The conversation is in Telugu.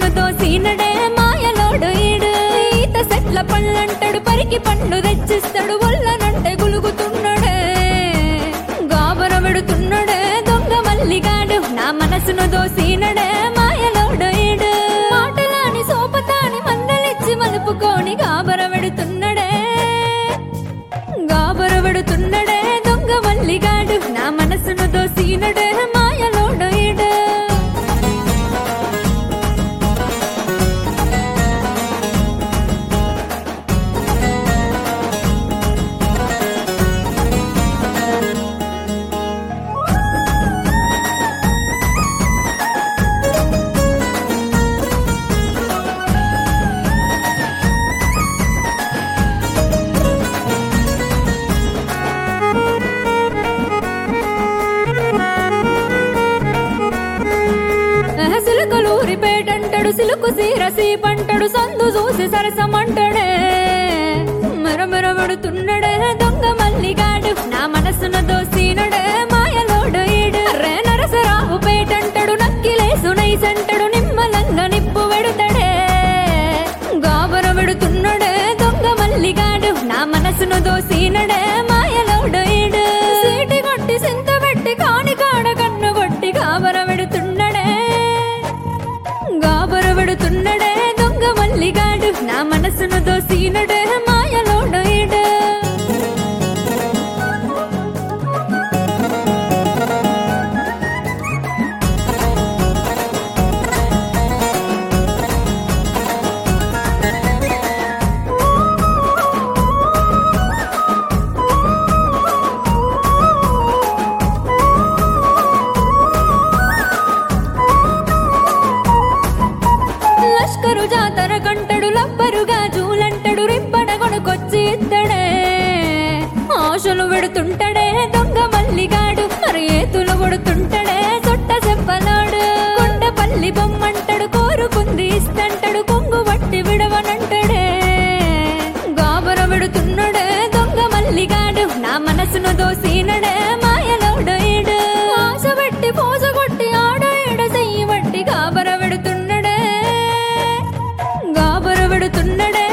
మనసును దోసినడే మాయలోడు ఈడు ఈత సెట్ల పళ్ళంటాడు పరికి పండు తెచ్చిస్తాడు ఒళ్ళనంటే గులుగుతున్నాడే గాబర పెడుతున్నాడే దొంగ మల్లిగాడు నా మనసును దోసినడే మాయలోడు ఈడు మాటలాని సోపతాని మందలిచ్చి మలుపుకొని గాబర పెడుతున్నాడే గాబర పెడుతున్నాడే దొంగ మల్లిగాడు నా మనసును దోసినడే మాయలోడు ఈడు సిలుకలూరి పేటంటాడు సిలుకు సీరసి పంటడు సందు చూసి సరసమంటాడే మరమర పడుతున్నాడే దొంగ మల్లిగాడు నా మనసును దోసినడే మాయలోడు ఈడు రే నరసరావు పేటంటాడు నక్కిలేసు నైసంటాడు నిమ్మలంగా నిప్పు వెడుతాడే గాబర పెడుతున్నాడే దొంగ మల్లిగాడు నా మనసును దోసినడే మాయలోడు ఈడు సీటి కొట్టి సింత పెట్టి కాని కాడ కన్ను కొట్టి గాబర పెడుతున్నాడే గాబర పెడుతున్నాడే దొంగ మల్లిగాడు నా మనసును దోసినడే మాయలోడు ఈడు లష్కరు జాతర కంటడు లబ్బరుగా జూలంటడు రింపడ కొనుకొచ్చి ఇత్తడే ఆశలు పెడుతుంటడే దొంగ మల్లిగాడు మరి ఏతులు కొడుతుంటడే సొట్ట చెప్పలాడు కొండపల్లి బొమ్మంటడు కోరుకుంది ఇస్తంటడు కొంగు వట్టి విడవనంటడే గాబర పెడుతున్నాడే దొంగ మల్లిగాడు నా మనసును దోసినడే మాయలోడు ఈడు ఆశ పెట్టి పోస కొట్టి ఆడ ఈడ చెయ్యి వట్టి గాబర పెడుతున్నాడే గాబర పెడుతున్నాడే